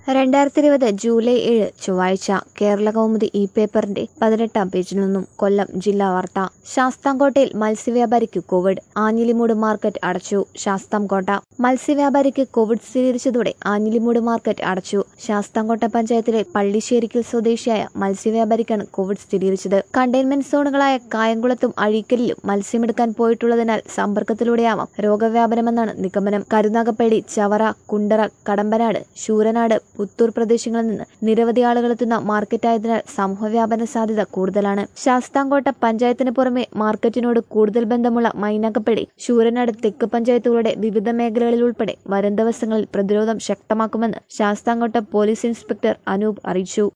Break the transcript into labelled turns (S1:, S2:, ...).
S1: രണ്ടായിരത്തി ഇരുപത് ജൂലൈ ഏഴ് ചൊവ്വാഴ്ച കേരള കൗമുദി ഇ പേപ്പറിന്റെ പതിനെട്ടാം പേജിൽ നിന്നും കൊല്ലം ജില്ലാ വാർത്ത ശാസ്താംകോട്ടയിൽ മത്സ്യവ്യാപാരിക്ക് കോവിഡ് ആഞ്ഞിലിമൂട് മാർക്കറ്റ് അടച്ചു ശാസ്താംകോട്ട മത്സ്യവ്യാപാരിക്ക് കോവിഡ് സ്ഥിരീകരിച്ചതോടെ ആഞ്ഞിലിമൂട് മാർക്കറ്റ് അടച്ചു ശാസ്താംകോട്ട പഞ്ചായത്തിലെ പള്ളിശ്ശേരിക്കൽ സ്വദേശിയായ മത്സ്യവ്യാപാരിക്കാണ് കോവിഡ് സ്ഥിരീകരിച്ചത് കണ്ടെയ്ൻമെന്റ് സോണുകളായ കായംകുളത്തും അഴീക്കലിലും മത്സ്യമെടുക്കാൻ പോയിട്ടുള്ളതിനാൽ സമ്പർക്കത്തിലൂടെയാവാം രോഗവ്യാപനമെന്നാണ് നിഗമനം കരുനാഗപ്പള്ളി ചവറ കുണ്ടറ കടമ്പനാട് ശൂരനാട് പുത്തൂർ പ്രദേശങ്ങളിൽ നിന്ന് നിരവധി ആളുകൾ എത്തുന്ന മാർക്കറ്റായതിനാൽ സമൂഹവ്യാപന സാധ്യത കൂടുതലാണ് ശാസ്താംകോട്ട പഞ്ചായത്തിന് പുറമെ മാർക്കറ്റിനോട് കൂടുതൽ ബന്ധമുള്ള മൈനാഗപ്പള്ളി ശൂരനാട് തെക്ക് പഞ്ചായത്തുകളുടെ വിവിധ മേഖലകളിൽ ഉൾപ്പെടെ വരും ദിവസങ്ങളിൽ പ്രതിരോധം ശക്തമാക്കുമെന്ന് ശാസ്താംകോട്ട പോലീസ് ഇൻസ്പെക്ടർ അനൂപ് അറിയിച്ചു